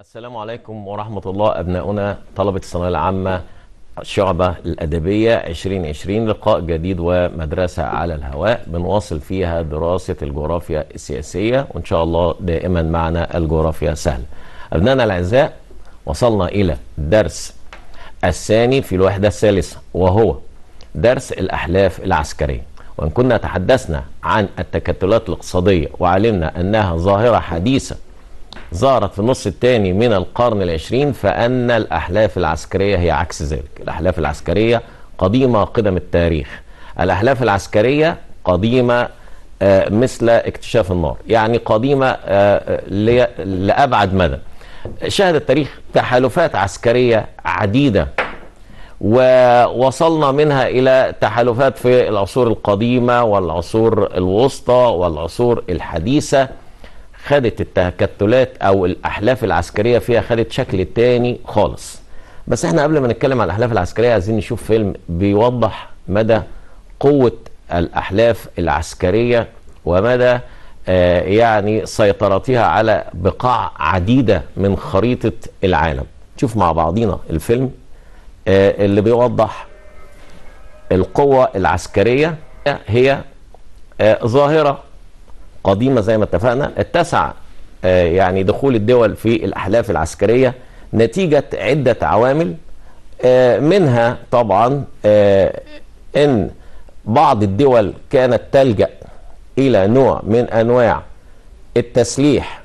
السلام عليكم ورحمة الله أبناؤنا طلبة الثانوية العامة الشعبة الأدبية 2020 لقاء جديد ومدرسة على الهواء بنواصل فيها دراسة الجغرافيا السياسية وإن شاء الله دائما معنا الجغرافيا سهلة أبنائنا الأعزاء وصلنا إلى الدرس الثاني في الوحدة الثالثة وهو درس الأحلاف العسكرية وإن كنا تحدثنا عن التكتلات الاقتصادية وعلمنا أنها ظاهرة حديثة ظهرت في النص الثاني من القرن العشرين فأن الأحلاف العسكرية هي عكس ذلك الأحلاف العسكرية قديمة قدم التاريخ الأحلاف العسكرية قديمة آه، مثل اكتشاف النار يعني قديمة آه، ل- لأبعد مدى شهد التاريخ تحالفات عسكرية عديدة ووصلنا منها إلى تحالفات في العصور القديمة والعصور الوسطى والعصور الحديثة خدت التكتلات او الاحلاف العسكريه فيها خدت شكل تاني خالص بس احنا قبل ما نتكلم عن الاحلاف العسكريه عايزين نشوف فيلم بيوضح مدى قوه الاحلاف العسكريه ومدى آه يعني سيطرتها على بقاع عديده من خريطه العالم نشوف مع بعضينا الفيلم آه اللي بيوضح القوه العسكريه هي آه ظاهره قديمة زي ما اتفقنا اتسع آه، يعني دخول الدول في الأحلاف العسكرية نتيجة عدة عوامل آه، منها طبعا آه، أن بعض الدول كانت تلجأ إلى نوع من أنواع التسليح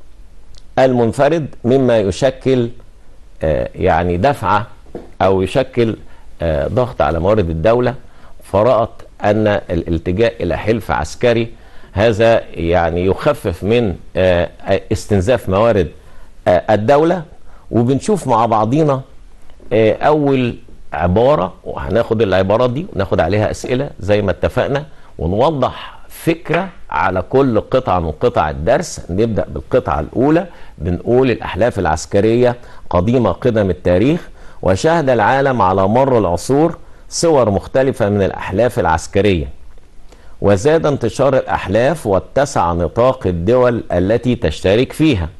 المنفرد مما يشكل آه، يعني دفعة أو يشكل آه، ضغط على موارد الدولة فرأت أن الالتجاء إلى حلف عسكري هذا يعني يخفف من آه، استنزاف موارد آه، الدولة وبنشوف مع بعضينا آه، أول عبارة وهناخد العبارات دي وناخد عليها أسئلة زي ما اتفقنا ونوضح فكرة على كل قطعة من قطع الدرس نبدأ بالقطعة الأولى بنقول الأحلاف العسكرية قديمة قدم التاريخ وشهد العالم على مر العصور صور مختلفة من الأحلاف العسكرية وزاد انتشار الأحلاف واتسع نطاق الدول التي تشترك فيها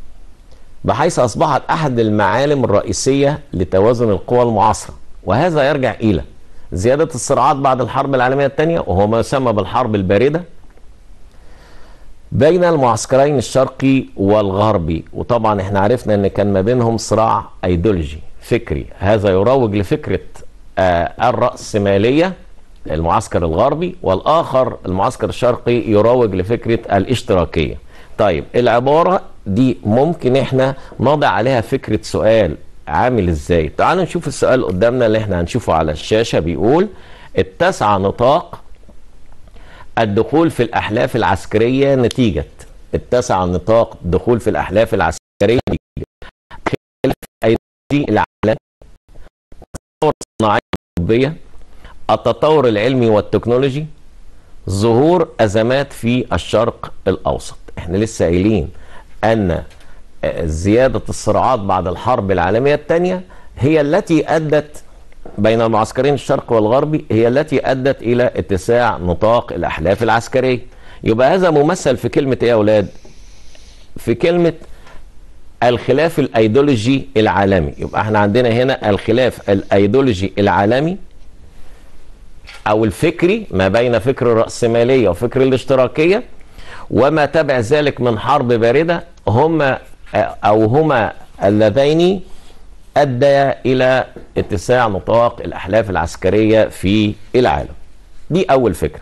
بحيث أصبحت أحد المعالم الرئيسية لتوازن القوى المعاصرة وهذا يرجع إلى زيادة الصراعات بعد الحرب العالمية الثانية وهو ما يسمى بالحرب الباردة بين المعسكرين الشرقي والغربي وطبعا احنا عرفنا ان كان ما بينهم صراع ايديولوجي فكري هذا يروج لفكرة آه الرأسمالية المعسكر الغربي والآخر المعسكر الشرقي يروج لفكرة الاشتراكية طيب العبارة دي ممكن احنا نضع عليها فكرة سؤال عامل ازاي تعالوا نشوف السؤال قدامنا اللي احنا هنشوفه على الشاشة بيقول اتسع نطاق الدخول في الأحلاف العسكرية نتيجة اتسع نطاق الدخول في الأحلاف العسكرية نتيجة خلاف أيدي العالم الثورة الصناعية الأوروبية التطور العلمي والتكنولوجي ظهور أزمات في الشرق الأوسط احنا لسه قايلين أن زيادة الصراعات بعد الحرب العالمية الثانية هي التي أدت بين المعسكرين الشرق والغربي هي التي أدت إلى اتساع نطاق الأحلاف العسكرية يبقى هذا ممثل في كلمة إيه يا أولاد؟ في كلمة الخلاف الأيديولوجي العالمي يبقى احنا عندنا هنا الخلاف الأيديولوجي العالمي او الفكري ما بين فكر الرأسمالية وفكر الاشتراكية وما تبع ذلك من حرب باردة هما او هما اللذين ادى الى اتساع نطاق الاحلاف العسكرية في العالم دي اول فكرة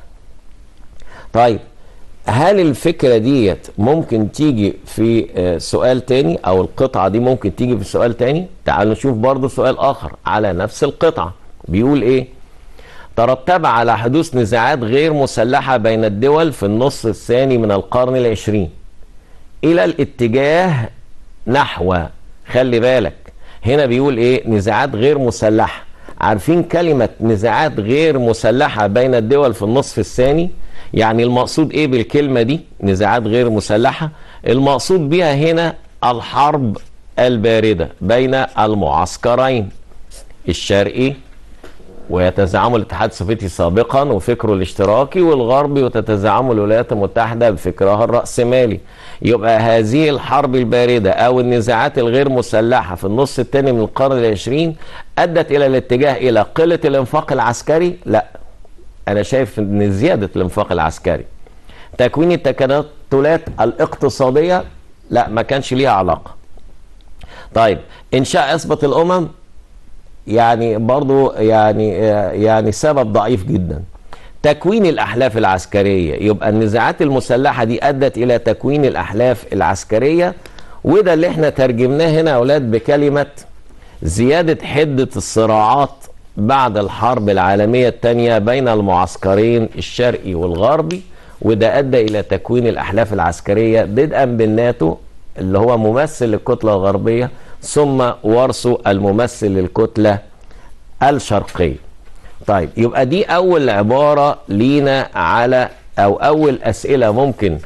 طيب هل الفكرة ديت ممكن تيجي في آه، سؤال تاني او القطعة دي ممكن تيجي في سؤال تاني تعالوا نشوف برضو سؤال اخر على نفس القطعة بيقول ايه ترتب على حدوث نزاعات غير مسلحة بين الدول في النص الثاني من القرن العشرين إلى الاتجاه نحو خلي بالك هنا بيقول إيه نزاعات غير مسلحة عارفين كلمة نزاعات غير مسلحة بين الدول في النصف الثاني يعني المقصود إيه بالكلمة دي نزاعات غير مسلحة المقصود بها هنا الحرب الباردة بين المعسكرين الشرقي ويتزعمه الاتحاد السوفيتي سابقا وفكره الاشتراكي والغربي وتتزعمه الولايات المتحدة بفكرها الرأسمالي يبقى هذه الحرب الباردة أو النزاعات الغير مسلحة في النص الثاني من القرن العشرين أدت إلى الاتجاه إلى قلة الإنفاق العسكري لا أنا شايف أن زيادة الإنفاق العسكري تكوين التكتلات الاقتصادية لا ما كانش ليها علاقة طيب إنشاء عصبة الأمم يعني برضو يعني يعني سبب ضعيف جدا تكوين الأحلاف العسكرية يبقى النزاعات المسلحة دي أدت إلى تكوين الأحلاف العسكرية وده اللي احنا ترجمناه هنا يا أولاد بكلمة زيادة حدة الصراعات بعد الحرب العالمية الثانية بين المعسكرين الشرقي والغربي وده أدى إلى تكوين الأحلاف العسكرية بدءا بالناتو اللي هو ممثل للكتلة الغربية ثم وارسو الممثل للكتلة الشرقية طيب يبقى دي أول عبارة لينا على أو أول أسئلة ممكن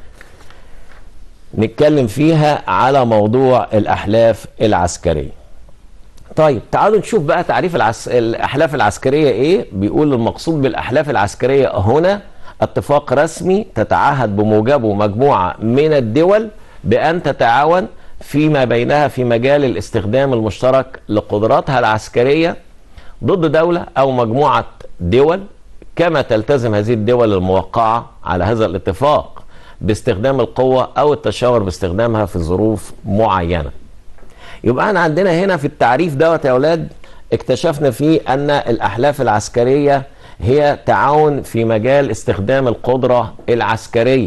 نتكلم فيها على موضوع الأحلاف العسكرية طيب تعالوا نشوف بقى تعريف العس... الأحلاف العسكرية إيه بيقول المقصود بالأحلاف العسكرية هنا اتفاق رسمي تتعهد بموجبه مجموعة من الدول بأن تتعاون فيما بينها في مجال الاستخدام المشترك لقدراتها العسكرية ضد دولة أو مجموعة دول كما تلتزم هذه الدول الموقعة على هذا الاتفاق باستخدام القوة أو التشاور باستخدامها في ظروف معينة يبقى احنا عندنا هنا في التعريف دوت يا أولاد اكتشفنا فيه أن الأحلاف العسكرية هي تعاون في مجال استخدام القدرة العسكرية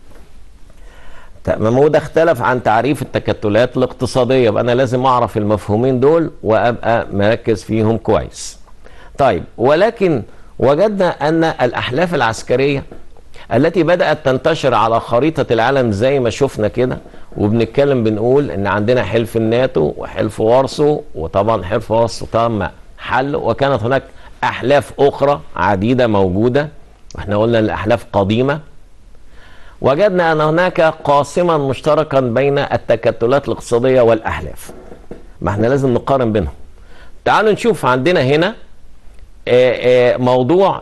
تمام وده اختلف عن تعريف التكتلات الاقتصاديه يبقى انا لازم اعرف المفهومين دول وابقى مركز فيهم كويس. طيب ولكن وجدنا ان الاحلاف العسكريه التي بدات تنتشر على خريطه العالم زي ما شفنا كده وبنتكلم بنقول ان عندنا حلف الناتو وحلف وارسو وطبعا حلف وارسو تم حل وكانت هناك احلاف اخرى عديده موجوده واحنا قلنا الاحلاف قديمه وجدنا أن هناك قاسما مشتركا بين التكتلات الاقتصادية والأحلاف ما احنا لازم نقارن بينهم تعالوا نشوف عندنا هنا موضوع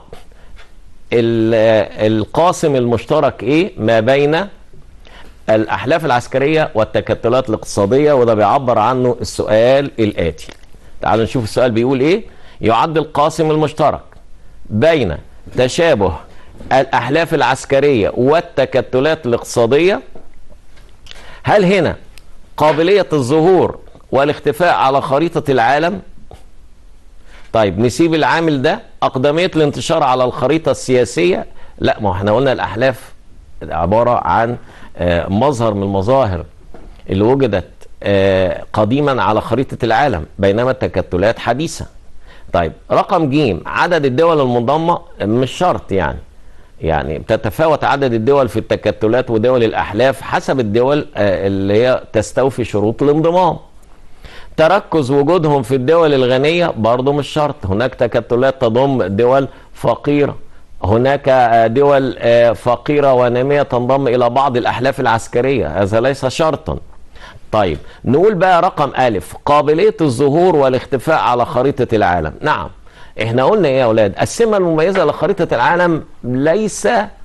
القاسم المشترك ايه ما بين الأحلاف العسكرية والتكتلات الاقتصادية وده بيعبر عنه السؤال الآتي تعالوا نشوف السؤال بيقول ايه يعد القاسم المشترك بين تشابه الأحلاف العسكرية والتكتلات الاقتصادية هل هنا قابلية الظهور والاختفاء على خريطة العالم طيب نسيب العامل ده أقدمية الانتشار على الخريطة السياسية لا ما احنا قلنا الأحلاف عبارة عن مظهر من المظاهر اللي وجدت قديما على خريطة العالم بينما التكتلات حديثة طيب رقم جيم عدد الدول المنضمة مش شرط يعني يعني بتتفاوت عدد الدول في التكتلات ودول الأحلاف حسب الدول اللي هي تستوفي شروط الانضمام تركز وجودهم في الدول الغنية برضه مش شرط هناك تكتلات تضم دول فقيرة هناك دول فقيرة ونامية تنضم إلى بعض الأحلاف العسكرية هذا ليس شرطا طيب نقول بقى رقم ألف قابلية الظهور والاختفاء على خريطة العالم نعم احنا قلنا ايه يا اولاد السمه المميزه لخريطه العالم ليس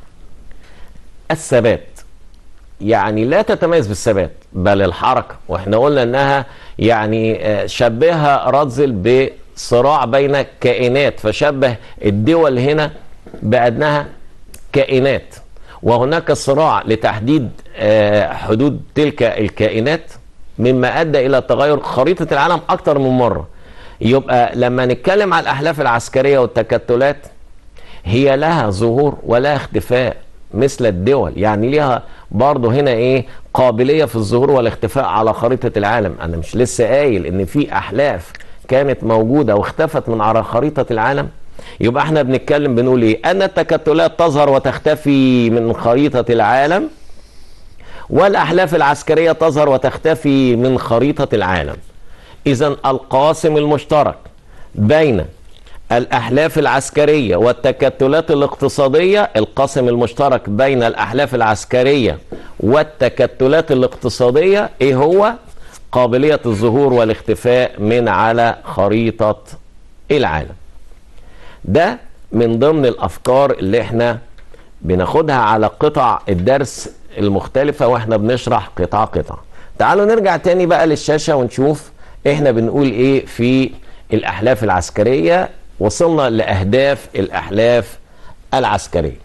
الثبات يعني لا تتميز بالثبات بل الحركه واحنا قلنا انها يعني شبهها رادزل بصراع بين كائنات فشبه الدول هنا بانها كائنات وهناك صراع لتحديد حدود تلك الكائنات مما ادى الى تغير خريطه العالم اكثر من مره يبقى لما نتكلم على الأحلاف العسكرية والتكتلات هي لها ظهور ولا اختفاء مثل الدول يعني ليها برضه هنا ايه قابلية في الظهور والاختفاء على خريطة العالم انا مش لسه قايل ان في احلاف كانت موجودة واختفت من على خريطة العالم يبقى احنا بنتكلم بنقول ايه ان التكتلات تظهر وتختفي من خريطة العالم والاحلاف العسكرية تظهر وتختفي من خريطة العالم إذا القاسم المشترك بين الأحلاف العسكرية والتكتلات الاقتصادية القاسم المشترك بين الأحلاف العسكرية والتكتلات الاقتصادية إيه هو؟ قابلية الظهور والاختفاء من على خريطة العالم ده من ضمن الافكار اللي احنا بناخدها على قطع الدرس المختلفة واحنا بنشرح قطعة قطعة تعالوا نرجع تاني بقى للشاشة ونشوف احنا بنقول ايه في الاحلاف العسكرية وصلنا لاهداف الاحلاف العسكرية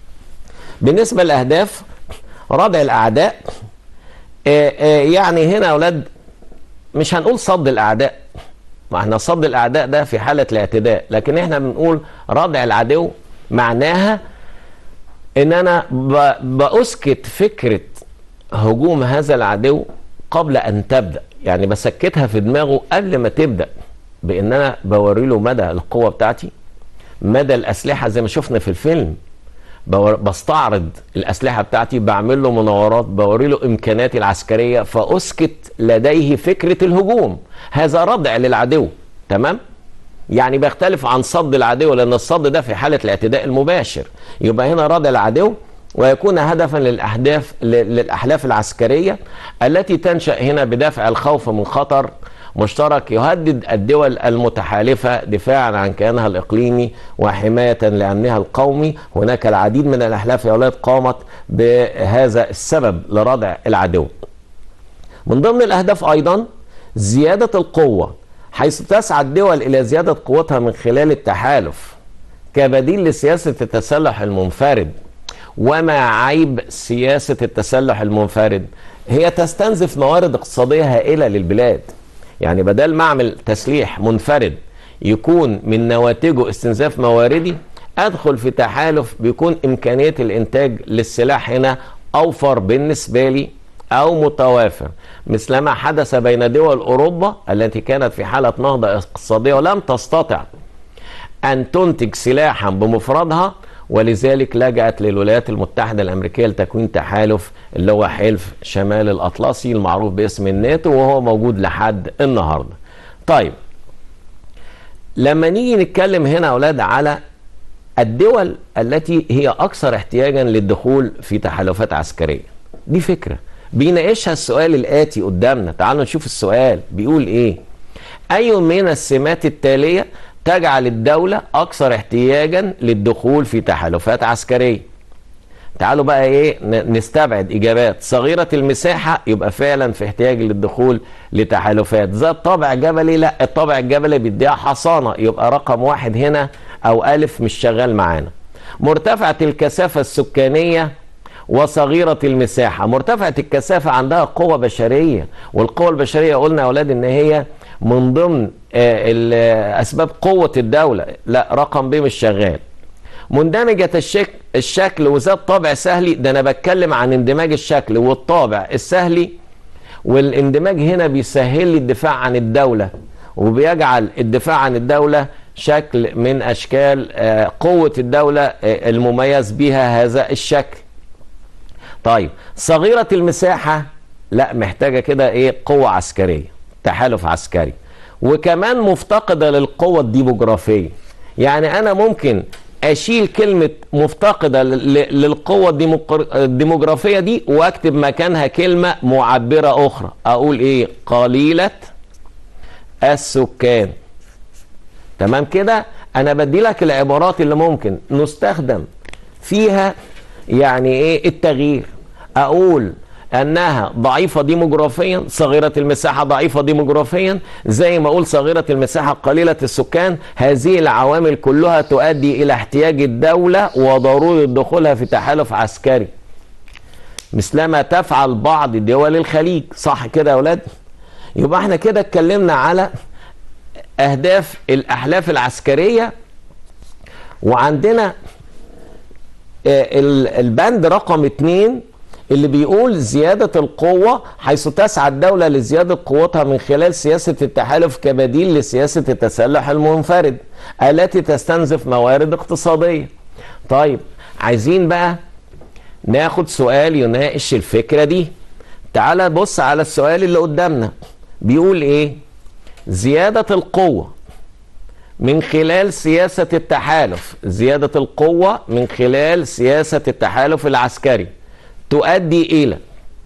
بالنسبة لاهداف ردع الاعداء آه، آه، يعني هنا يا اولاد مش هنقول صد الاعداء ما احنا صد الاعداء ده في حالة الاعتداء لكن احنا بنقول ردع العدو معناها ان انا ب- باسكت فكرة هجوم هذا العدو قبل ان تبدأ يعني بسكتها في دماغه قبل ما تبدأ بان انا بوري له مدى القوة بتاعتي مدى الاسلحة زي ما شفنا في الفيلم بور- بستعرض الاسلحه بتاعتي بعمل له مناورات بوري له امكاناتي العسكريه فاسكت لديه فكره الهجوم هذا ردع للعدو تمام يعني بيختلف عن صد العدو لان الصد ده في حاله الاعتداء المباشر يبقى هنا ردع العدو ويكون هدفا للاهداف ل- للاحلاف العسكريه التي تنشا هنا بدافع الخوف من خطر مشترك يهدد الدول المتحالفة دفاعا عن كيانها الإقليمي وحماية لأمنها القومي هناك العديد من الأحلاف يا أولاد قامت بهذا السبب لردع العدو من ضمن الأهداف أيضا زيادة القوة حيث تسعى الدول إلى زيادة قوتها من خلال التحالف كبديل لسياسة التسلح المنفرد وما عيب سياسة التسلح المنفرد هي تستنزف موارد اقتصادية هائلة للبلاد يعني بدل ما اعمل تسليح منفرد يكون من نواتجه استنزاف مواردي ادخل في تحالف بيكون امكانيه الانتاج للسلاح هنا اوفر بالنسبه لي او متوافر مثلما حدث بين دول اوروبا التي كانت في حاله نهضه اقتصاديه ولم تستطع ان تنتج سلاحا بمفردها ولذلك لجأت للولايات المتحدة الأمريكية لتكوين تحالف اللي هو حلف شمال الأطلسي المعروف باسم الناتو وهو موجود لحد النهاردة طيب لما نيجي نتكلم هنا يا أولاد على الدول التي هي أكثر احتياجا للدخول في تحالفات عسكرية دي فكرة بيناقشها السؤال الآتي قدامنا تعالوا نشوف السؤال بيقول إيه أي من السمات التالية تجعل الدولة أكثر احتياجا للدخول في تحالفات عسكرية تعالوا بقى ايه ن- نستبعد اجابات صغيره المساحه يبقى فعلا في احتياج للدخول لتحالفات ذات طابع جبلي لا الطابع الجبلي بيديها حصانه يبقى رقم واحد هنا او الف مش شغال معانا مرتفعه الكثافه السكانيه وصغيرة المساحة مرتفعة الكثافة عندها قوة بشرية والقوة البشرية قلنا يا أولاد إن هي من ضمن آه، ال- آه، أسباب قوة الدولة لا رقم ب مش شغال مندمجة الشك... الشكل وذات طابع سهلي ده أنا بتكلم عن اندماج الشكل والطابع السهلي والاندماج هنا بيسهل لي الدفاع عن الدولة وبيجعل الدفاع عن الدولة شكل من أشكال آه، قوة الدولة آه، المميز بها هذا الشكل طيب صغيرة المساحة لا محتاجة كده ايه قوة عسكرية تحالف عسكري وكمان مفتقدة للقوة الديموغرافية يعني انا ممكن اشيل كلمة مفتقدة ل- ل- للقوة الديموقر- الديموغرافية دي واكتب مكانها كلمة معبرة اخرى اقول ايه قليلة السكان تمام كده انا بدي لك العبارات اللي ممكن نستخدم فيها يعني ايه التغيير اقول انها ضعيفة ديموغرافيا صغيرة المساحة ضعيفة ديموغرافيا زي ما اقول صغيرة المساحة قليلة السكان هذه العوامل كلها تؤدي الى احتياج الدولة وضرورة دخولها في تحالف عسكري مثلما تفعل بعض دول الخليج صح كده يا اولاد يبقى احنا كده اتكلمنا على اهداف الاحلاف العسكريه وعندنا آه، ال- البند رقم اتنين اللي بيقول زيادة القوة حيث تسعى الدولة لزيادة قوتها من خلال سياسة التحالف كبديل لسياسة التسلح المنفرد التي تستنزف موارد اقتصادية طيب عايزين بقى ناخد سؤال يناقش الفكرة دي تعال بص على السؤال اللي قدامنا بيقول ايه زيادة القوة من خلال سياسة التحالف زيادة القوة من خلال سياسة التحالف العسكري تؤدي إلى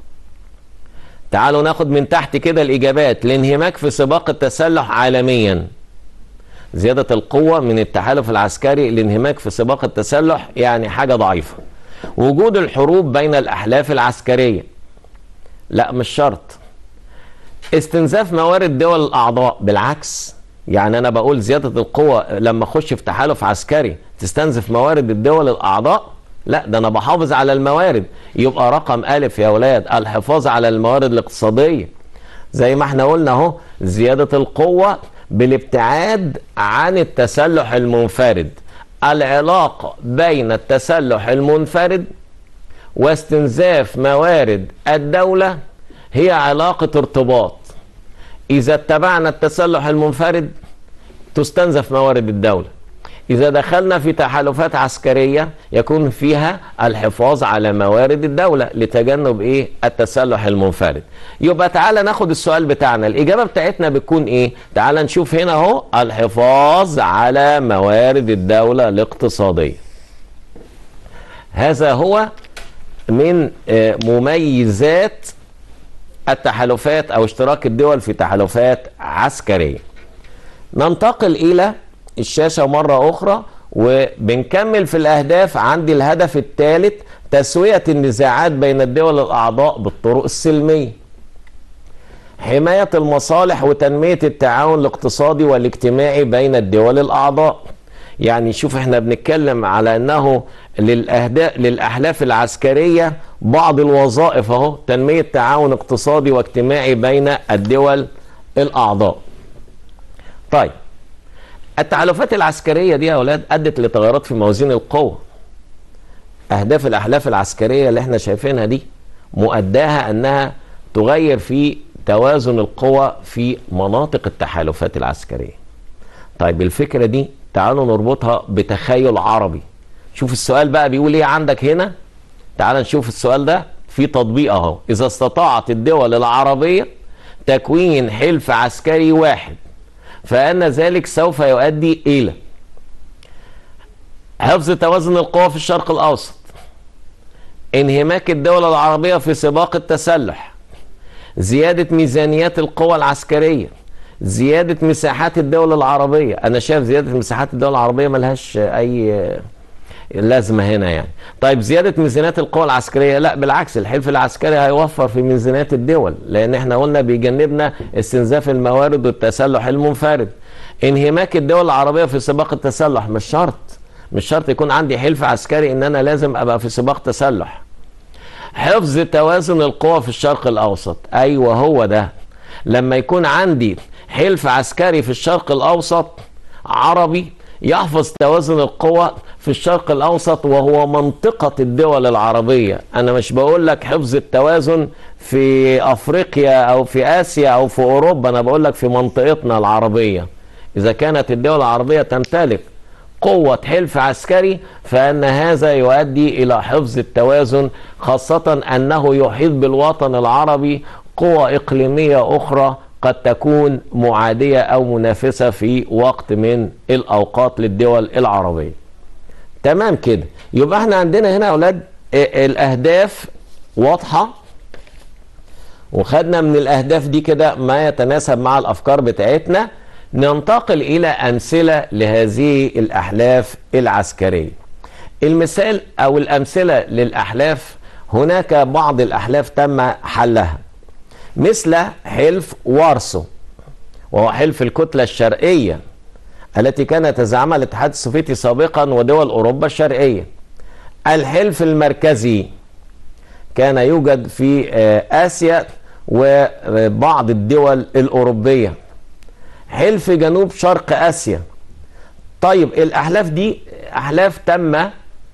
تعالوا ناخد من تحت كده الإجابات الانهماك في سباق التسلح عالميا زيادة القوة من التحالف العسكري الانهماك في سباق التسلح يعني حاجة ضعيفة وجود الحروب بين الأحلاف العسكرية لا مش شرط استنزاف موارد دول الأعضاء بالعكس يعني أنا بقول زيادة القوة لما أخش في تحالف عسكري تستنزف موارد الدول الأعضاء لا ده أنا بحافظ على الموارد يبقى رقم ألف يا أولاد الحفاظ على الموارد الاقتصادية زي ما احنا قلنا اهو زيادة القوة بالابتعاد عن التسلح المنفرد العلاقة بين التسلح المنفرد واستنزاف موارد الدولة هي علاقة ارتباط إذا اتبعنا التسلح المنفرد تستنزف موارد الدولة إذا دخلنا في تحالفات عسكرية يكون فيها الحفاظ على موارد الدولة لتجنب إيه التسلح المنفرد يبقى تعالى ناخد السؤال بتاعنا الإجابة بتاعتنا بتكون إيه تعالى نشوف هنا أهو الحفاظ على موارد الدولة الاقتصادية هذا هو من مميزات التحالفات أو اشتراك الدول في تحالفات عسكرية ننتقل إلى الشاشة مرة أخرى وبنكمل في الأهداف عندي الهدف الثالث تسوية النزاعات بين الدول الأعضاء بالطرق السلمية حماية المصالح وتنمية التعاون الاقتصادي والاجتماعي بين الدول الأعضاء يعني شوف احنا بنتكلم على انه للاهداف للاحلاف العسكريه بعض الوظائف اهو تنميه تعاون اقتصادي واجتماعي بين الدول الاعضاء. طيب التحالفات العسكريه دي يا اولاد ادت لتغيرات في موازين القوه. اهداف الاحلاف العسكريه اللي احنا شايفينها دي مؤداها انها تغير في توازن القوى في مناطق التحالفات العسكريه. طيب الفكره دي تعالوا نربطها بتخيل عربي شوف السؤال بقى بيقول ايه عندك هنا تعال نشوف السؤال ده في تطبيق اهو اذا استطاعت الدول العربيه تكوين حلف عسكري واحد فان ذلك سوف يؤدي الى حفظ توازن القوى في الشرق الاوسط انهماك الدول العربيه في سباق التسلح زياده ميزانيات القوى العسكريه زيادة مساحات الدولة العربية أنا شايف زيادة مساحات الدولة العربية ملهاش أي لازمة هنا يعني طيب زيادة ميزانيات القوى العسكرية لا بالعكس الحلف العسكري هيوفر في ميزانيات الدول لأن احنا قلنا بيجنبنا استنزاف الموارد والتسلح المنفرد انهماك الدول العربية في سباق التسلح مش شرط مش شرط يكون عندي حلف عسكري ان انا لازم ابقى في سباق تسلح حفظ توازن القوى في الشرق الاوسط ايوه هو ده لما يكون عندي حلف عسكري في الشرق الاوسط عربي يحفظ توازن القوى في الشرق الاوسط وهو منطقه الدول العربيه انا مش بقول لك حفظ التوازن في افريقيا او في اسيا او في اوروبا انا بقول لك في منطقتنا العربيه اذا كانت الدول العربيه تمتلك قوة حلف عسكري فأن هذا يؤدي إلى حفظ التوازن خاصة أنه يحيط بالوطن العربي قوى إقليمية أخرى قد تكون معادية أو منافسة في وقت من الأوقات للدول العربية تمام كده يبقى احنا عندنا هنا يا أولاد الأهداف واضحة وخدنا من الأهداف دي كده ما يتناسب مع الأفكار بتاعتنا ننتقل إلى أمثلة لهذه الأحلاف العسكرية المثال أو الأمثلة للأحلاف هناك بعض الأحلاف تم حلها مثل حلف وارسو وهو حلف الكتلة الشرقية التي كان يتزعمها الاتحاد السوفيتي سابقا ودول أوروبا الشرقية الحلف المركزي كان يوجد في آسيا وبعض الدول الأوروبية حلف جنوب شرق آسيا طيب الأحلاف دي أحلاف تم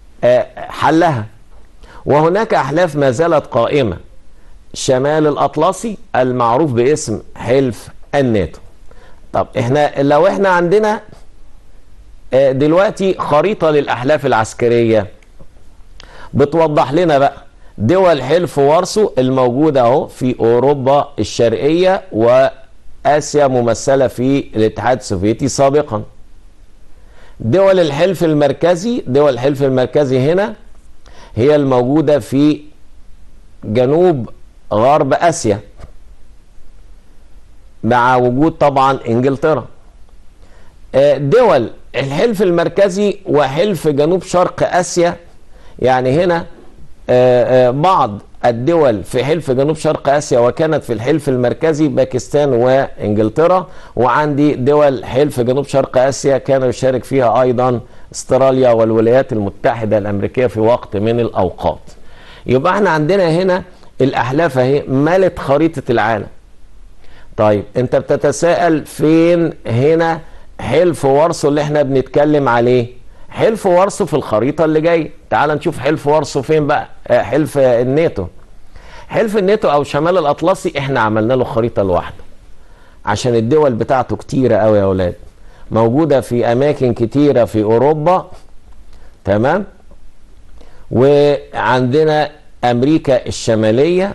حلها وهناك أحلاف ما زالت قائمة شمال الأطلسي المعروف باسم حلف الناتو طب احنا لو احنا عندنا دلوقتي خريطة للأحلاف العسكرية بتوضح لنا بقى دول حلف وارسو الموجودة اهو في أوروبا الشرقية وآسيا ممثلة في الاتحاد السوفيتي سابقا دول الحلف المركزي دول الحلف المركزي هنا هي الموجودة في جنوب غرب اسيا مع وجود طبعا انجلترا آه، دول الحلف المركزي وحلف جنوب شرق اسيا يعني هنا آه، آه، بعض الدول في حلف جنوب شرق اسيا وكانت في الحلف المركزي باكستان وانجلترا وعندي دول حلف جنوب شرق اسيا كان يشارك فيها ايضا استراليا والولايات المتحده الامريكيه في وقت من الاوقات. يبقى احنا عندنا هنا الاحلاف اهي مالت خريطه العالم. طيب انت بتتساءل فين هنا حلف وارسو اللي احنا بنتكلم عليه حلف وارسو في الخريطه اللي جايه تعال نشوف حلف وارسو فين بقى آه، حلف الناتو حلف الناتو او شمال الاطلسي احنا عملنا له خريطه لوحده عشان الدول بتاعته كتيره قوي يا اولاد موجوده في اماكن كتيره في اوروبا تمام وعندنا امريكا الشماليه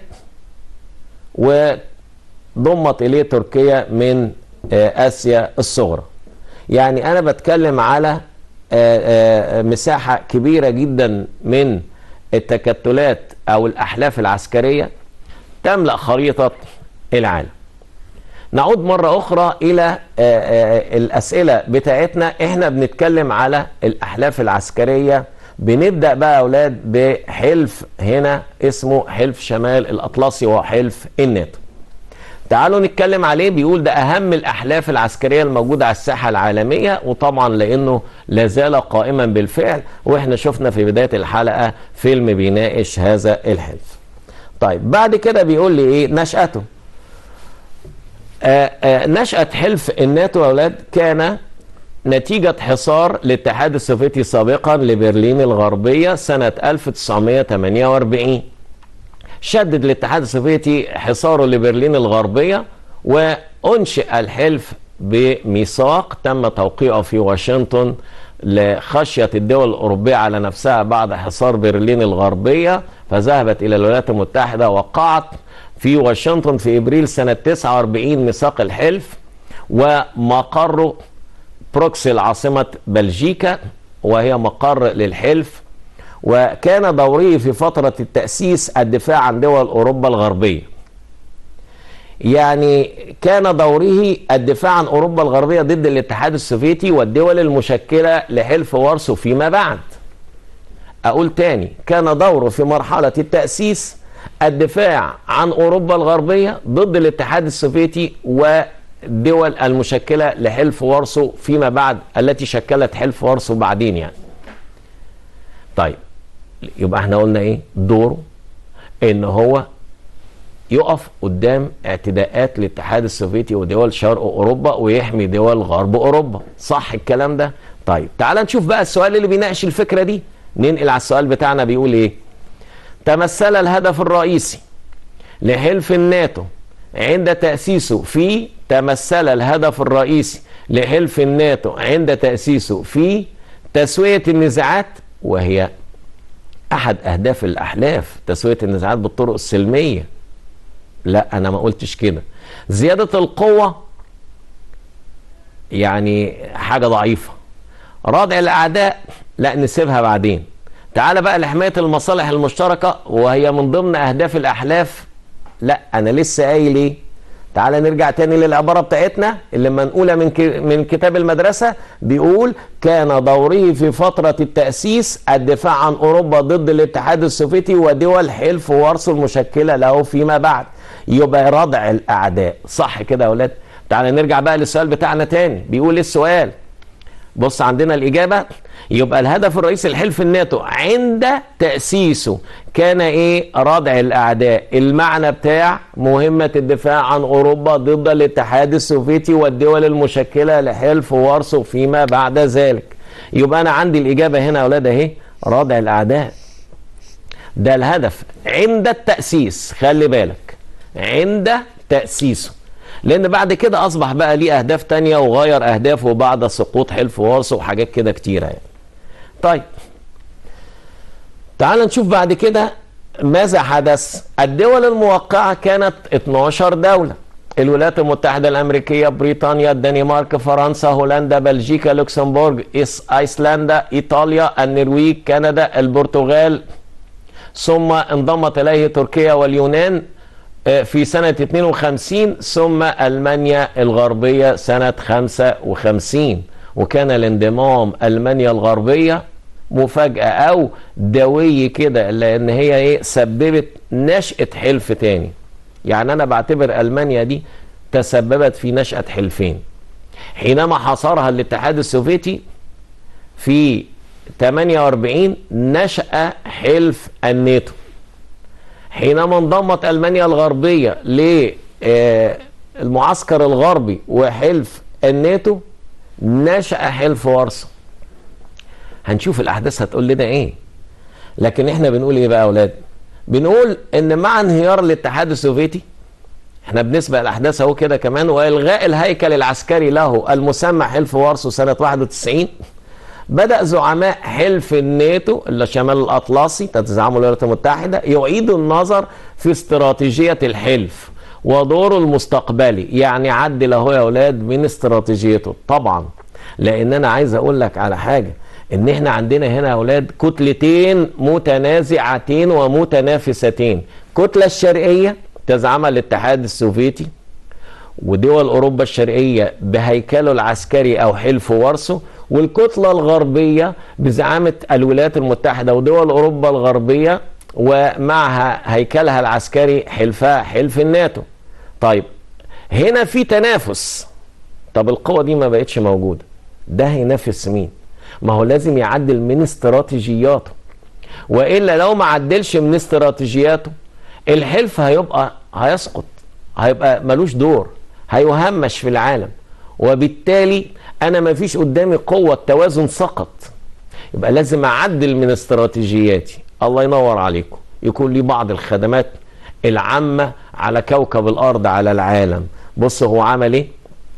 وضمت اليه تركيا من آه، اسيا الصغرى يعني انا بتكلم على آه، آه، مساحه كبيره جدا من التكتلات او الاحلاف العسكريه تملا خريطه العالم نعود مرة أخرى إلى آه، آه، الأسئلة بتاعتنا إحنا بنتكلم على الأحلاف العسكرية بنبدأ بقى يا أولاد بحلف هنا اسمه حلف شمال الأطلسي وحلف الناتو تعالوا نتكلم عليه بيقول ده أهم الأحلاف العسكرية الموجودة على الساحة العالمية وطبعا لأنه لازال قائما بالفعل وإحنا شفنا في بداية الحلقة فيلم بيناقش هذا الحلف طيب بعد كده بيقول لي إيه نشأته آه، آه، نشأة حلف الناتو يا أولاد كان نتيجة حصار الاتحاد السوفيتي سابقا لبرلين الغربية سنة 1948 شدد الاتحاد السوفيتي حصاره لبرلين الغربية وأنشئ الحلف بميثاق تم توقيعه في واشنطن لخشية الدول الأوروبية على نفسها بعد حصار برلين الغربية فذهبت إلى الولايات المتحدة وقعت في واشنطن في ابريل سنه 49 ميثاق الحلف ومقره بروكسل عاصمه بلجيكا وهي مقر للحلف وكان دوره في فتره التاسيس الدفاع عن دول اوروبا الغربيه. يعني كان دوره الدفاع عن اوروبا الغربيه ضد الاتحاد السوفيتي والدول المشكله لحلف وارسو فيما بعد. اقول تاني كان دوره في مرحله التاسيس الدفاع عن اوروبا الغربيه ضد الاتحاد السوفيتي والدول المشكله لحلف وارسو فيما بعد التي شكلت حلف وارسو بعدين يعني. طيب يبقى احنا قلنا ايه؟ دوره ان هو يقف قدام اعتداءات الاتحاد السوفيتي ودول شرق اوروبا ويحمي دول غرب اوروبا، صح الكلام ده؟ طيب تعال نشوف بقى السؤال اللي بيناقش الفكره دي، ننقل على السؤال بتاعنا بيقول ايه؟ تمثل الهدف الرئيسي لحلف الناتو عند تأسيسه في تمثل الهدف الرئيسي لحلف الناتو عند تأسيسه في تسوية النزاعات وهي أحد أهداف الأحلاف تسوية النزاعات بالطرق السلمية لا أنا ما قلتش كده زيادة القوة يعني حاجة ضعيفة ردع الأعداء لا نسيبها بعدين تعال بقى لحماية المصالح المشتركة وهي من ضمن أهداف الأحلاف لا أنا لسه قايل إيه تعال نرجع تاني للعبارة بتاعتنا اللي منقولة من من كتاب المدرسة بيقول كان دوره في فترة التأسيس الدفاع عن أوروبا ضد الاتحاد السوفيتي ودول حلف وارسو المشكلة له فيما بعد يبقى ردع الأعداء صح كده يا أولاد تعال نرجع بقى للسؤال بتاعنا تاني بيقول إيه السؤال بص عندنا الإجابة يبقى الهدف الرئيسي لحلف الناتو عند تأسيسه كان إيه ردع الأعداء المعنى بتاع مهمة الدفاع عن أوروبا ضد الاتحاد السوفيتي والدول المشكلة لحلف وارسو فيما بعد ذلك يبقى أنا عندي الإجابة هنا يا أولاد أهي ردع الأعداء ده الهدف عند التأسيس خلي بالك عند تأسيسه لان بعد كده اصبح بقى ليه اهداف تانية وغير اهدافه بعد سقوط حلف وارسو وحاجات كده كتيره يعني. طيب تعال نشوف بعد كده ماذا حدث الدول الموقعه كانت 12 دوله الولايات المتحده الامريكيه بريطانيا الدنمارك فرنسا هولندا بلجيكا لوكسمبورغ ايسلندا ايطاليا النرويج كندا البرتغال ثم انضمت اليه تركيا واليونان في سنة 52 ثم ألمانيا الغربية سنة 55 وكان الانضمام المانيا الغربيه مفاجاه او دوي كده لان هي ايه سببت نشاه حلف تاني يعني انا بعتبر المانيا دي تسببت في نشاه حلفين حينما حصرها الاتحاد السوفيتي في 48 نشأ حلف الناتو حينما انضمت ألمانيا الغربية للمعسكر الغربي وحلف الناتو نشأ حلف وارسو هنشوف الأحداث هتقول لنا إيه لكن إحنا بنقول إيه بقى يا أولاد بنقول إن مع انهيار الاتحاد السوفيتي احنا بنسبق الاحداث اهو كده كمان والغاء الهيكل العسكري له المسمى حلف وارسو سنه 91 بدأ زعماء حلف الناتو اللي شمال الأطلسي تتزعمه الولايات المتحدة يعيدوا النظر في استراتيجية الحلف ودوره المستقبلي يعني عدل اهو يا أولاد من استراتيجيته طبعا لأن أنا عايز أقول لك على حاجة إن إحنا عندنا هنا يا أولاد كتلتين متنازعتين ومتنافستين كتلة الشرقية تزعمها الاتحاد السوفيتي ودول أوروبا الشرقية بهيكله العسكري أو حلف وارسو والكتلة الغربية بزعامة الولايات المتحدة ودول أوروبا الغربية ومعها هيكلها العسكري حلفها حلف الناتو طيب هنا في تنافس طب القوة دي ما بقتش موجودة ده هينافس مين ما هو لازم يعدل من استراتيجياته وإلا لو ما عدلش من استراتيجياته الحلف هيبقى هيسقط هيبقى ملوش دور هيهمش في العالم وبالتالي انا ما فيش قدامي قوه التوازن سقط يبقى لازم اعدل من استراتيجياتي الله ينور عليكم يكون لي بعض الخدمات العامه على كوكب الارض على العالم بص هو عمل ايه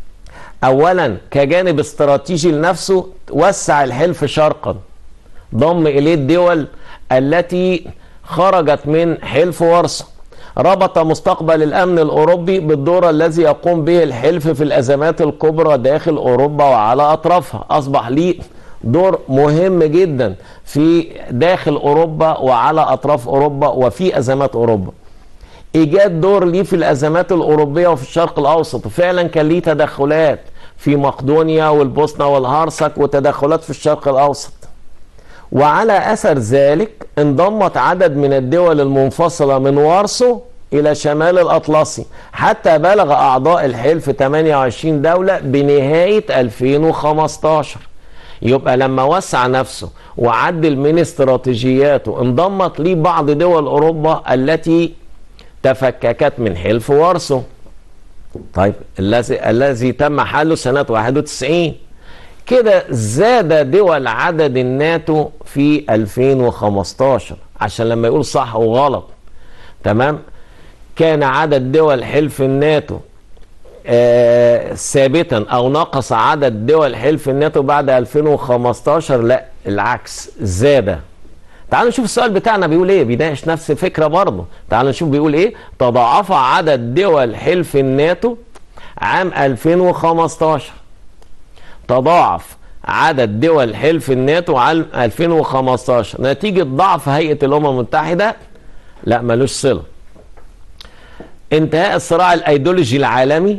اولا كجانب استراتيجي لنفسه وسع الحلف شرقا ضم اليه الدول التي خرجت من حلف وارسو ربط مستقبل الامن الاوروبي بالدور الذي يقوم به الحلف في الازمات الكبرى داخل اوروبا وعلى اطرافها اصبح ليه دور مهم جدا في داخل اوروبا وعلى اطراف اوروبا وفي ازمات اوروبا ايجاد دور ليه في الازمات الاوروبيه وفي الشرق الاوسط فعلا كان ليه تدخلات في مقدونيا والبوسنه والهرسك وتدخلات في الشرق الاوسط وعلى اثر ذلك انضمت عدد من الدول المنفصله من وارسو الى شمال الاطلسي حتى بلغ اعضاء الحلف 28 دوله بنهايه 2015 يبقى لما وسع نفسه وعدل من استراتيجياته انضمت ليه بعض دول اوروبا التي تفككت من حلف وارسو طيب الذي الذي تم حله سنه 91 كده زاد دول عدد الناتو في 2015 عشان لما يقول صح وغلط تمام كان عدد دول حلف الناتو آه ثابتا او نقص عدد دول حلف الناتو بعد 2015 لا العكس زاد تعالوا نشوف السؤال بتاعنا بيقول ايه بيناقش نفس الفكره برضه تعالوا نشوف بيقول ايه تضاعف عدد دول حلف الناتو عام 2015 تضاعف عدد دول حلف الناتو عام 2015 نتيجة ضعف هيئة الأمم المتحدة لا ملوش صلة انتهاء الصراع الايديولوجي العالمي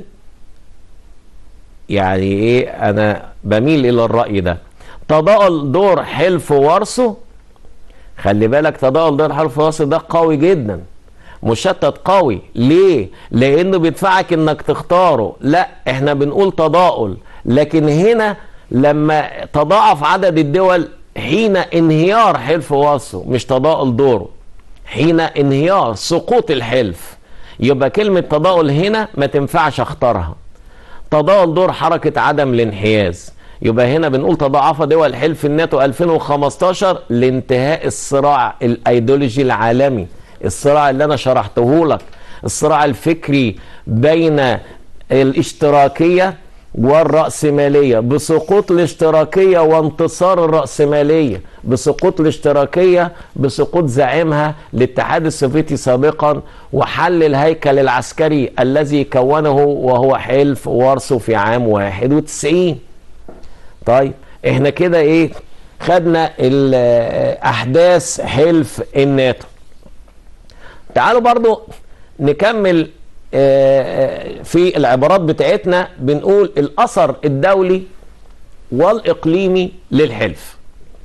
يعني ايه انا بميل الى الرأي ده تضاءل دور حلف وارسو خلي بالك تضاءل دور حلف وارسو ده قوي جدا مشتت قوي ليه لانه بيدفعك انك تختاره لا احنا بنقول تضاؤل لكن هنا لما تضاعف عدد الدول حين انهيار حلف وارسو مش تضاؤل دوره حين انهيار سقوط الحلف يبقى كلمة تضاؤل هنا ما تنفعش اختارها تضاؤل دور حركة عدم الانحياز يبقى هنا بنقول تضاعف دول حلف الناتو 2015 لانتهاء الصراع الايديولوجي العالمي الصراع اللي انا شرحته لك الصراع الفكري بين الاشتراكيه والرأسمالية بسقوط الاشتراكية وانتصار الرأسمالية بسقوط الاشتراكية بسقوط زعيمها الاتحاد السوفيتي سابقا وحل الهيكل العسكري الذي كونه وهو حلف وارسو في عام 91 طيب احنا كده ايه خدنا احداث حلف الناتو تعالوا برضو نكمل في العبارات بتاعتنا بنقول الاثر الدولي والإقليمي للحلف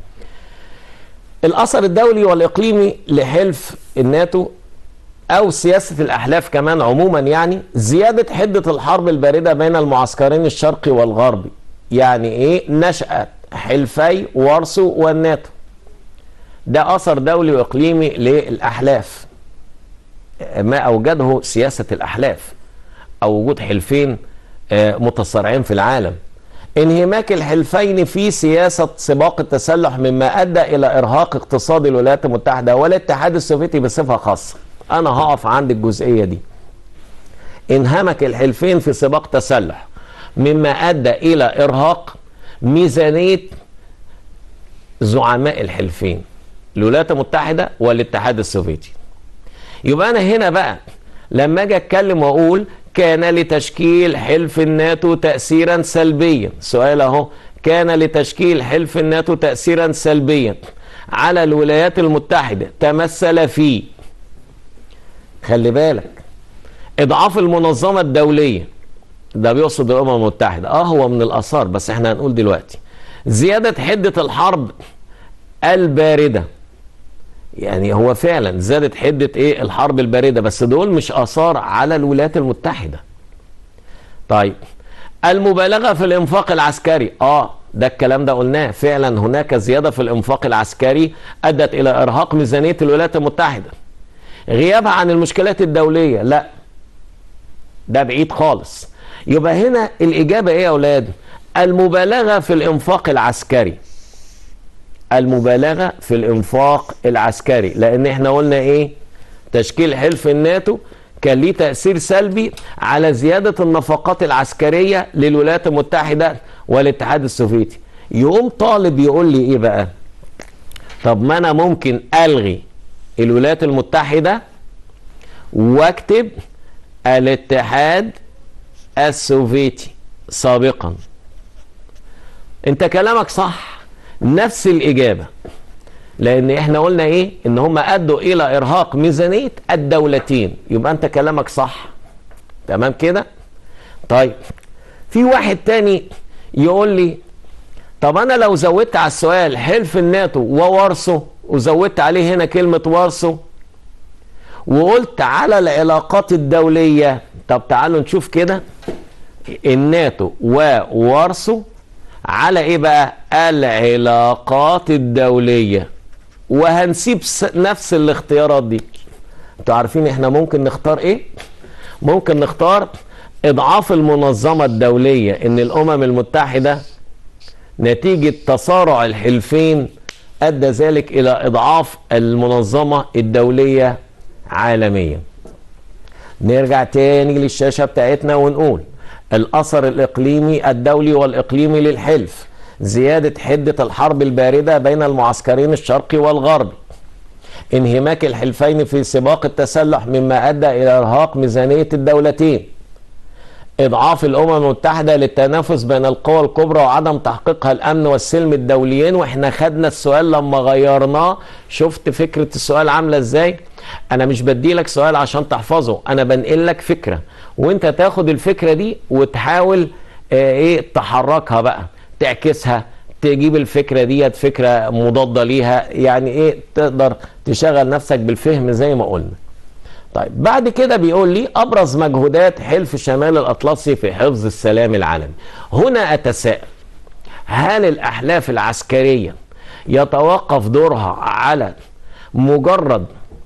الأثر الدولي والإقليمي لحلف الناتو أو سياسة الأحلاف كمان عموما يعني زيادة حدة الحرب الباردة بين المعسكرين الشرقي والغربي يعني إيه نشأت حلفي وارسو والناتو ده أثر دولي وإقليمي للأحلاف ما أوجده سياسة الأحلاف أو وجود حلفين متصارعين في العالم انهماك الحلفين في سياسة سباق التسلح مما أدى إلى إرهاق اقتصاد الولايات المتحدة والاتحاد السوفيتي بصفة خاصة أنا هقف عند الجزئية دي انهمك الحلفين في سباق تسلح مما أدى إلى إرهاق ميزانية زعماء الحلفين الولايات المتحدة والاتحاد السوفيتي يبقى أنا هنا بقى لما أجي أتكلم وأقول كان لتشكيل حلف الناتو تأثيرا سلبيا سؤال أهو كان لتشكيل حلف الناتو تأثيرا سلبيا على الولايات المتحدة تمثل في خلي بالك إضعاف المنظمة الدولية ده بيقصد الأمم المتحدة اه هو من الآثار بس احنا هنقول دلوقتي زيادة حدة الحرب الباردة يعني هو فعلا زادت حدة ايه الحرب الباردة بس دول مش آثار على الولايات المتحدة طيب المبالغة في الإنفاق العسكري اه ده الكلام ده قلناه فعلا هناك زيادة في الإنفاق العسكري أدت إلى إرهاق ميزانية الولايات المتحدة غيابها عن المشكلات الدولية لا ده بعيد خالص يبقى هنا الإجابة إيه يا أولاد المبالغة في الإنفاق العسكري المبالغة في الإنفاق العسكري لأن إحنا قلنا إيه تشكيل حلف الناتو كان ليه تأثير سلبي على زيادة النفقات العسكرية للولايات المتحدة والاتحاد السوفيتي يقوم طالب يقول لي إيه بقى طب ما أنا ممكن ألغي الولايات المتحدة واكتب الاتحاد السوفيتي سابقا انت كلامك صح نفس الإجابة لأن احنا قلنا ايه ان هم أدوا إلى إرهاق ميزانية الدولتين يبقى انت كلامك صح تمام كده طيب في واحد تاني يقول لي طب أنا لو زودت على السؤال حلف الناتو ووارسو وزودت عليه هنا كلمة وارسو وقلت على العلاقات الدولية طب تعالوا نشوف كده الناتو ووارسو على ايه بقى العلاقات الدولية وهنسيب نفس الاختيارات دي انتوا عارفين احنا ممكن نختار ايه ممكن نختار اضعاف المنظمة الدولية ان الامم المتحدة نتيجة تصارع الحلفين ادى ذلك الى اضعاف المنظمة الدولية عالميا نرجع تاني للشاشة بتاعتنا ونقول الأثر الإقليمي الدولي والإقليمي للحلف زيادة حدة الحرب الباردة بين المعسكرين الشرقي والغربي انهماك الحلفين في سباق التسلح مما أدى إلى إرهاق ميزانية الدولتين إضعاف الأمم المتحدة للتنافس بين القوى الكبرى وعدم تحقيقها الأمن والسلم الدوليين وإحنا خدنا السؤال لما غيرناه شفت فكرة السؤال عاملة إزاي أنا مش بدي لك سؤال عشان تحفظه أنا بنقل لك فكرة وانت تاخد الفكرة دي وتحاول اه ايه تحركها بقى تعكسها تجيب الفكرة ديت فكرة مضادة ليها يعني ايه تقدر تشغل نفسك بالفهم زي ما قلنا طيب بعد كده بيقول لي ابرز مجهودات حلف شمال الاطلسي في حفظ السلام العالمي هنا اتساءل هل الاحلاف العسكرية يتوقف دورها على مجرد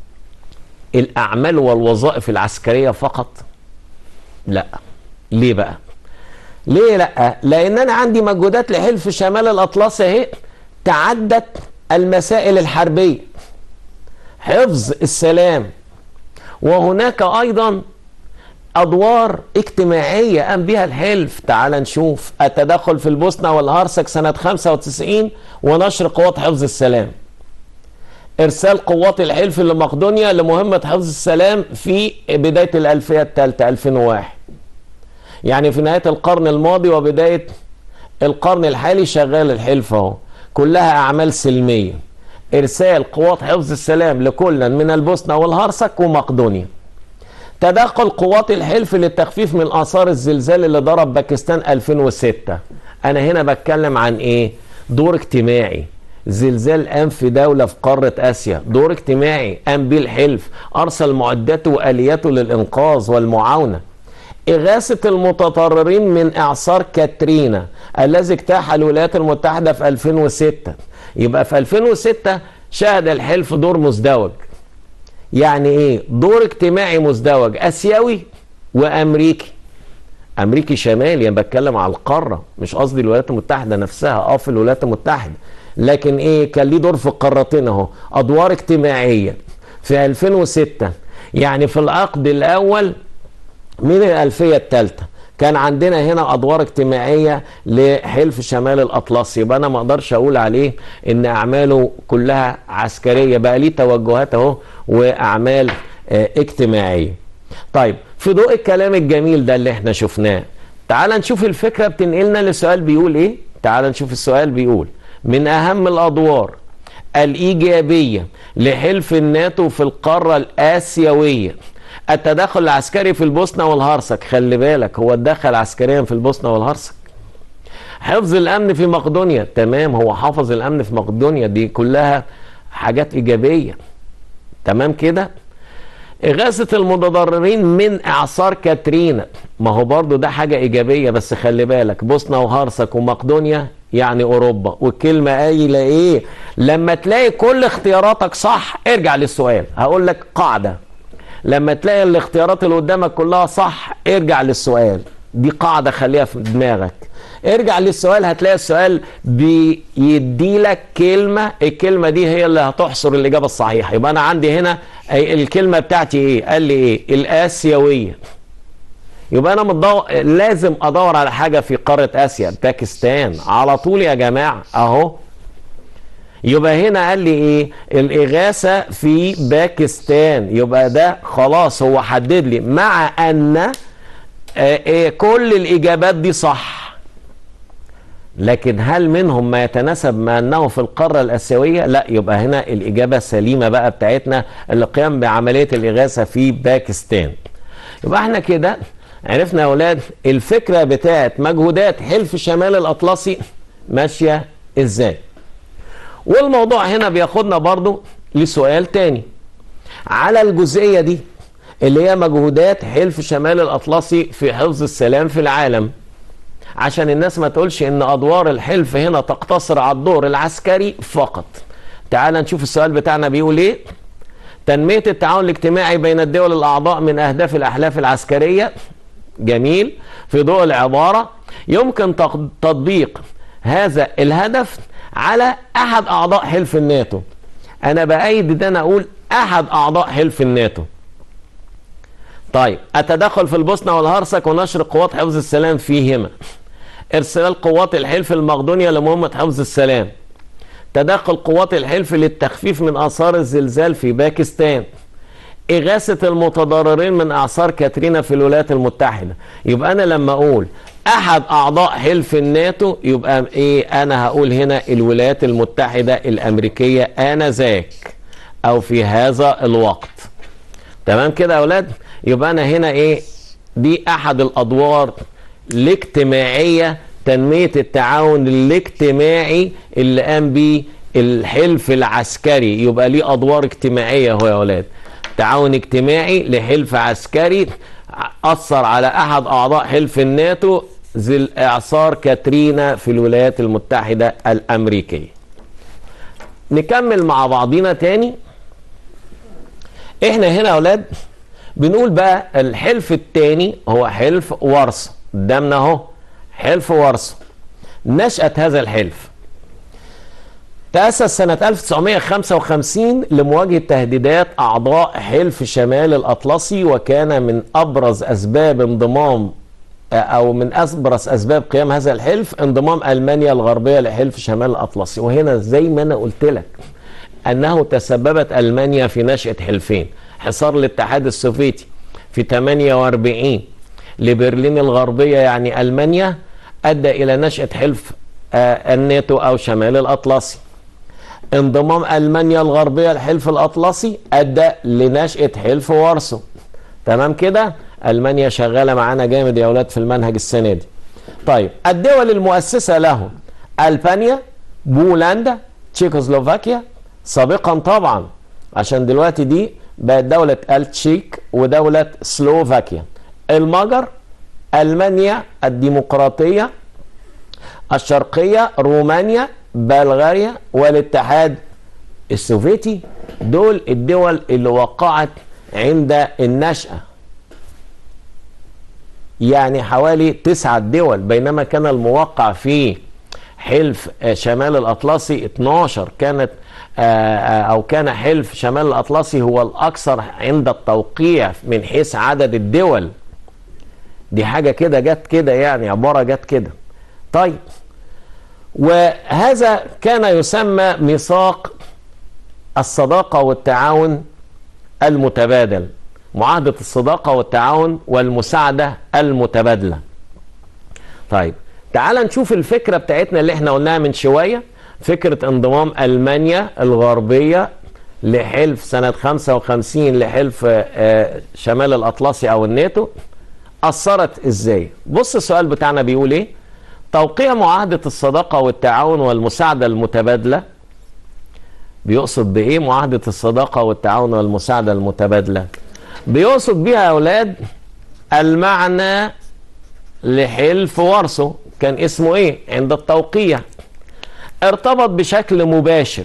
الاعمال والوظائف العسكرية فقط لا ليه بقى ليه لا لان انا عندي مجهودات لحلف شمال الاطلسي اهي تعدت المسائل الحربيه حفظ السلام وهناك ايضا ادوار اجتماعيه قام بها الحلف تعال نشوف التدخل في البوسنه والهرسك سنه 95 ونشر قوات حفظ السلام ارسال قوات الحلف لمقدونيا لمهمه حفظ السلام في بدايه الالفيه الثالثه 2001 يعني في نهايه القرن الماضي وبدايه القرن الحالي شغال الحلف اهو كلها اعمال سلميه ارسال قوات حفظ السلام لكل من البوسنه والهرسك ومقدونيا تدخل قوات الحلف للتخفيف من اثار الزلزال اللي ضرب باكستان 2006 انا هنا بتكلم عن ايه دور اجتماعي زلزال قام في دولة في قارة آسيا دور اجتماعي قام بيه الحلف أرسل معداته وآلياته للإنقاذ والمعاونة إغاثة المتضررين من إعصار كاترينا الذي اجتاح الولايات المتحدة في 2006 يبقى في 2006 شهد الحلف دور مزدوج يعني ايه دور اجتماعي مزدوج اسيوي وامريكي امريكي شمالي انا بتكلم على القاره مش قصدي الولايات المتحده نفسها اه في الولايات المتحده لكن ايه كان ليه دور في القارتين اهو ادوار اجتماعيه في 2006 يعني في العقد الاول من الالفيه الثالثه كان عندنا هنا ادوار اجتماعيه لحلف شمال الاطلسي يبقى انا ما اقدرش اقول عليه ان اعماله كلها عسكريه بقى ليه توجهات اهو واعمال اه اجتماعيه طيب في ضوء الكلام الجميل ده اللي احنا شفناه تعال نشوف الفكره بتنقلنا لسؤال بيقول ايه تعال نشوف السؤال بيقول من اهم الادوار الايجابيه لحلف الناتو في القاره الاسيويه التدخل العسكري في البوسنه والهرسك خلي بالك هو اتدخل عسكريا في البوسنه والهرسك حفظ الامن في مقدونيا تمام هو حافظ الامن في مقدونيا دي كلها حاجات ايجابيه تمام كده إغاثة المتضررين من إعصار كاترينا ما هو برضو ده حاجة إيجابية بس خلي بالك بوسنة وهرسك ومقدونيا يعني أوروبا والكلمة قايلة إيه لما تلاقي كل اختياراتك صح ارجع للسؤال هقول لك قاعدة لما تلاقي الاختيارات اللي قدامك كلها صح ارجع للسؤال دي قاعدة خليها في دماغك ارجع للسؤال هتلاقي السؤال بيدي لك كلمة الكلمة دي هي اللي هتحصر الإجابة الصحيحة يبقى أنا عندي هنا الكلمة بتاعتي إيه قال لي إيه الآسيوية يبقى أنا متدور لازم أدور على حاجة في قارة آسيا باكستان على طول يا جماعة أهو يبقى هنا قال لي ايه الاغاثه في باكستان يبقى ده خلاص هو حدد لي مع ان آه آه كل الاجابات دي صح لكن هل منهم ما يتناسب مع انه في القاره الاسيويه لا يبقى هنا الاجابه السليمه بقى بتاعتنا القيام بعمليه الاغاثه في باكستان يبقى احنا كده عرفنا يا اولاد الفكره بتاعت مجهودات حلف شمال الاطلسي ماشيه ازاي والموضوع هنا بياخدنا برضو لسؤال تاني على الجزئية دي اللي هي مجهودات حلف شمال الأطلسي في حفظ السلام في العالم عشان الناس ما تقولش ان ادوار الحلف هنا تقتصر على الدور العسكري فقط تعال نشوف السؤال بتاعنا بيقول ايه تنمية التعاون الاجتماعي بين الدول الأعضاء من أهداف الأحلاف العسكرية جميل في ضوء العبارة يمكن تطبيق هذا الهدف على احد اعضاء حلف الناتو انا بايد ده انا اقول احد اعضاء حلف الناتو طيب التدخل في البوسنه والهرسك ونشر قوات حفظ السلام فيهما ارسال قوات الحلف المقدونية لمهمة حفظ السلام تدخل قوات الحلف للتخفيف من اثار الزلزال في باكستان إغاثة المتضررين من أعصار كاترينا في الولايات المتحدة يبقى أنا لما أقول أحد أعضاء حلف الناتو يبقى إيه أنا هقول هنا الولايات المتحدة الأمريكية آنذاك أو في هذا الوقت تمام كده يا أولاد يبقى أنا هنا إيه دي أحد الأدوار الاجتماعية تنمية التعاون الاجتماعي اللي قام بيه الحلف العسكري يبقى ليه أدوار اجتماعية هو يا أولاد تعاون اجتماعي لحلف عسكري أثر على أحد أعضاء حلف الناتو ذي إعصار كاترينا في الولايات المتحدة الأمريكية نكمل مع بعضينا تاني احنا هنا يا اولاد بنقول بقى الحلف التاني هو حلف ورصة قدامنا اهو حلف ورصة نشأة هذا الحلف تأسس سنة 1955 لمواجهة تهديدات أعضاء حلف شمال الأطلسي وكان من أبرز أسباب انضمام أو من أبرز أسباب قيام هذا الحلف انضمام ألمانيا الغربية لحلف شمال الأطلسي وهنا زي ما أنا قلت لك أنه تسببت ألمانيا في نشأة حلفين حصار الاتحاد السوفيتي في 48 لبرلين الغربية يعني ألمانيا أدى إلى نشأة حلف الناتو أو شمال الأطلسي انضمام ألمانيا الغربية لحلف الأطلسي أدى لنشأة حلف وارسو تمام كده ألمانيا شغالة معانا جامد يا أولاد في المنهج السنة دي طيب الدول المؤسسة له ألبانيا بولندا تشيكوسلوفاكيا سابقا طبعا عشان دلوقتي دي بقت دولة التشيك ودولة سلوفاكيا المجر ألمانيا الديمقراطية الشرقية رومانيا بلغاريا والاتحاد السوفيتي دول الدول اللي وقعت عند النشأة يعني حوالي تسعة دول بينما كان الموقع في حلف شمال الأطلسي 12 كانت أو كان حلف شمال الأطلسي هو الأكثر عند التوقيع من حيث عدد الدول دي حاجة كده جت كده يعني عبارة جت كده طيب وهذا كان يسمى ميثاق الصداقة والتعاون المتبادل معاهدة الصداقة والتعاون والمساعدة المتبادلة طيب تعال نشوف الفكرة بتاعتنا اللي احنا قلناها من شوية فكرة انضمام ألمانيا الغربية لحلف سنة 55 لحلف شمال الأطلسي أو الناتو أثرت إزاي بص السؤال بتاعنا بيقول إيه توقيع معاهدة الصداقة والتعاون والمساعدة المتبادلة بيقصد بإيه معاهدة الصداقة والتعاون والمساعدة المتبادلة بيقصد بيها يا أولاد المعنى لحلف وارسو كان اسمه إيه عند التوقيع ارتبط بشكل مباشر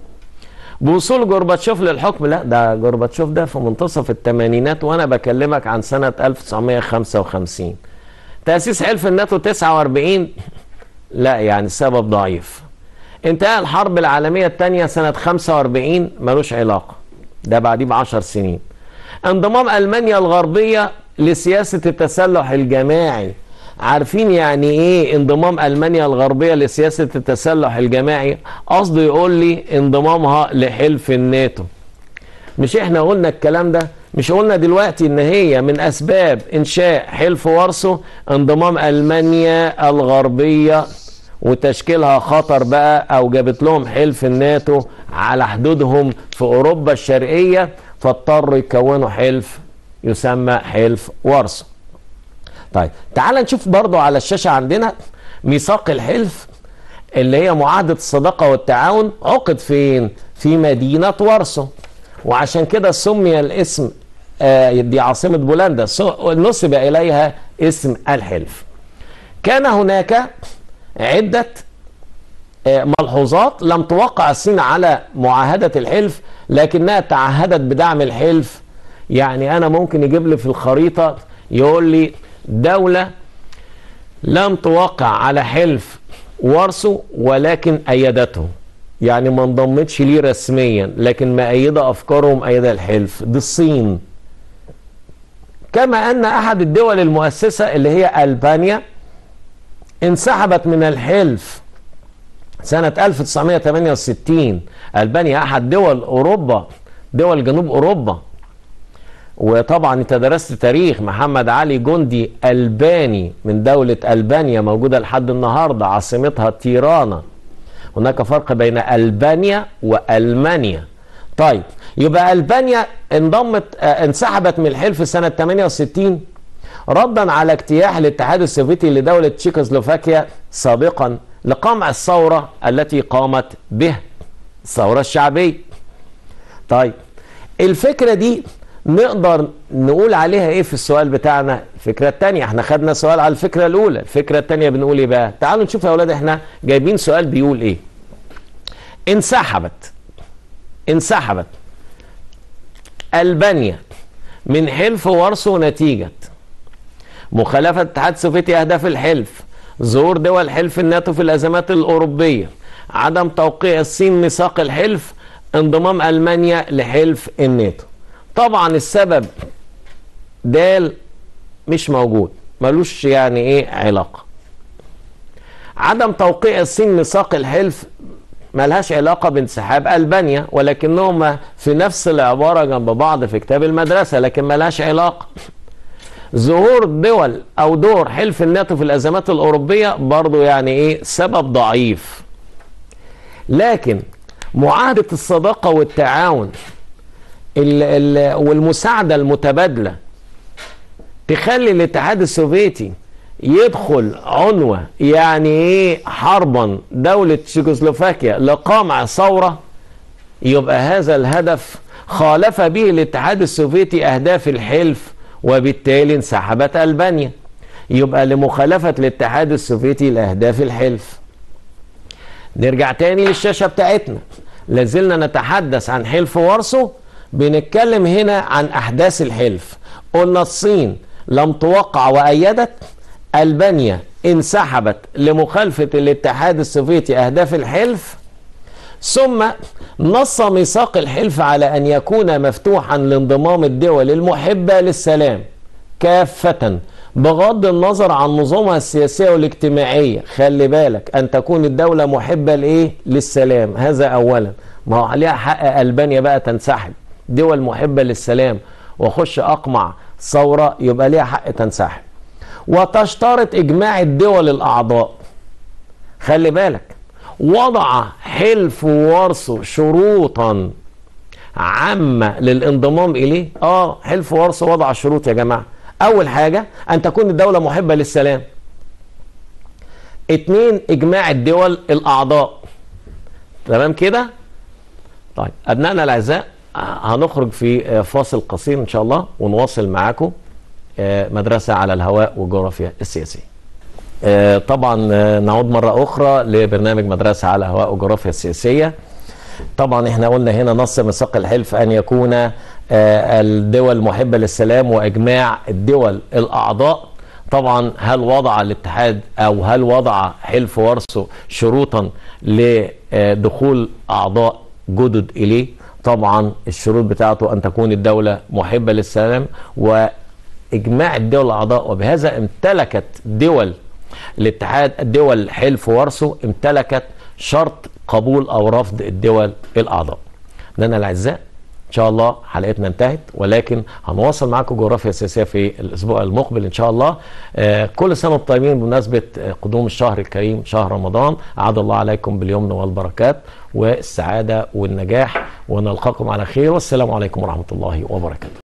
بوصول جورباتشوف للحكم لا ده جورباتشوف ده في منتصف الثمانينات وانا بكلمك عن سنة 1955 تأسيس حلف الناتو 49 لا يعني سبب ضعيف انتهاء الحرب العالمية الثانية سنة 45 ملوش علاقة ده بعديه بعشر سنين انضمام ألمانيا الغربية لسياسة التسلح الجماعي عارفين يعني ايه انضمام المانيا الغربيه لسياسه التسلح الجماعي قصده يقول لي انضمامها لحلف الناتو مش احنا قلنا الكلام ده مش قلنا دلوقتي ان هي من اسباب انشاء حلف وارسو انضمام المانيا الغربيه وتشكيلها خطر بقى او جابت لهم حلف الناتو على حدودهم في اوروبا الشرقيه فاضطروا يكونوا حلف يسمى حلف وارسو طيب تعال نشوف برضو على الشاشة عندنا ميثاق الحلف اللي هي معاهدة الصداقة والتعاون عقد فين في مدينة وارسو وعشان كده سمي الاسم آه دي عاصمة بولندا نسب إليها اسم الحلف كان هناك عدة آه ملحوظات لم توقع الصين على معاهدة الحلف لكنها تعهدت بدعم الحلف يعني أنا ممكن يجيب لي في الخريطة يقول لي دولة لم توقع على حلف وارسو ولكن أيدته يعني ما انضمتش ليه رسميا لكن مأيدة أفكارهم أيدة الحلف دي الصين كما أن أحد الدول المؤسسة اللي هي ألبانيا انسحبت من الحلف سنة 1968 ألبانيا أحد دول أوروبا دول جنوب أوروبا وطبعا انت درست تاريخ محمد علي جندي الباني من دولة البانيا موجودة لحد النهاردة عاصمتها تيرانا هناك فرق بين البانيا والمانيا طيب يبقى البانيا انضمت اه انسحبت من الحلف سنة 68 ردا على اجتياح الاتحاد السوفيتي لدولة تشيكوسلوفاكيا سابقا لقمع الثورة التي قامت به الثورة الشعبية طيب الفكرة دي نقدر نقول عليها ايه في السؤال بتاعنا الفكرة التانية احنا خدنا سؤال على الفكرة الاولى الفكرة التانية بنقول ايه بقى تعالوا نشوف يا اولاد احنا جايبين سؤال بيقول ايه انسحبت انسحبت البانيا من حلف وارسو نتيجة مخالفة الاتحاد السوفيتي اهداف الحلف ظهور دول حلف الناتو في الازمات الاوروبية عدم توقيع الصين ميثاق الحلف انضمام المانيا لحلف الناتو طبعا السبب دال مش موجود ملوش يعني ايه علاقة عدم توقيع الصين ميثاق الحلف ملهاش علاقة بانسحاب ألبانيا ولكنهما في نفس العبارة جنب بعض في كتاب المدرسة لكن ملهاش علاقة ظهور دول أو دور حلف الناتو في الأزمات الأوروبية برضو يعني إيه سبب ضعيف لكن معاهدة الصداقة والتعاون ال ال والمساعدة المتبادلة تخلي الاتحاد السوفيتي يدخل عنوة يعني ايه حربا دولة تشيكوسلوفاكيا لقمع ثورة يبقى هذا الهدف خالف به الاتحاد السوفيتي اهداف الحلف وبالتالي انسحبت البانيا يبقى لمخالفة الاتحاد السوفيتي لاهداف الحلف نرجع تاني للشاشة بتاعتنا لازلنا نتحدث عن حلف وارسو بنتكلم هنا عن احداث الحلف قلنا الصين لم توقع وايدت البانيا انسحبت لمخالفه الاتحاد السوفيتي اهداف الحلف ثم نص ميثاق الحلف على ان يكون مفتوحا لانضمام الدول المحبه للسلام كافه بغض النظر عن نظامها السياسيه والاجتماعيه خلي بالك ان تكون الدوله محبه لايه للسلام هذا اولا ما هو عليها حق البانيا بقى تنسحب دول محبه للسلام واخش اقمع ثوره يبقى ليها حق تنسحب وتشترط اجماع الدول الاعضاء خلي بالك وضع حلف وارسو شروطا عامة للانضمام إليه آه حلف وارسو وضع شروط يا جماعة أول حاجة أن تكون الدولة محبة للسلام اتنين إجماع الدول الأعضاء تمام كده طيب أبنائنا الأعزاء هنخرج في فاصل قصير إن شاء الله ونواصل معاكم مدرسة على الهواء والجغرافيا السياسية طبعا نعود مرة أخرى لبرنامج مدرسة على الهواء والجغرافيا السياسية طبعا احنا قلنا هنا نص ميثاق الحلف أن يكون الدول محبة للسلام وإجماع الدول الأعضاء طبعا هل وضع الاتحاد أو هل وضع حلف وارسو شروطا لدخول أعضاء جدد إليه طبعا الشروط بتاعته أن تكون الدولة محبة للسلام وإجماع الدول الأعضاء وبهذا امتلكت دول الاتحاد الدول حلف وارسو امتلكت شرط قبول أو رفض الدول الأعضاء لنا الأعزاء إن شاء الله حلقتنا انتهت ولكن هنواصل معاكم جغرافيا سياسية في الأسبوع المقبل إن شاء الله آه كل سنة وانتم طيبين بمناسبة قدوم الشهر الكريم شهر رمضان أعاد الله عليكم باليمن والبركات والسعادة والنجاح ونلقاكم على خير والسلام عليكم ورحمة الله وبركاته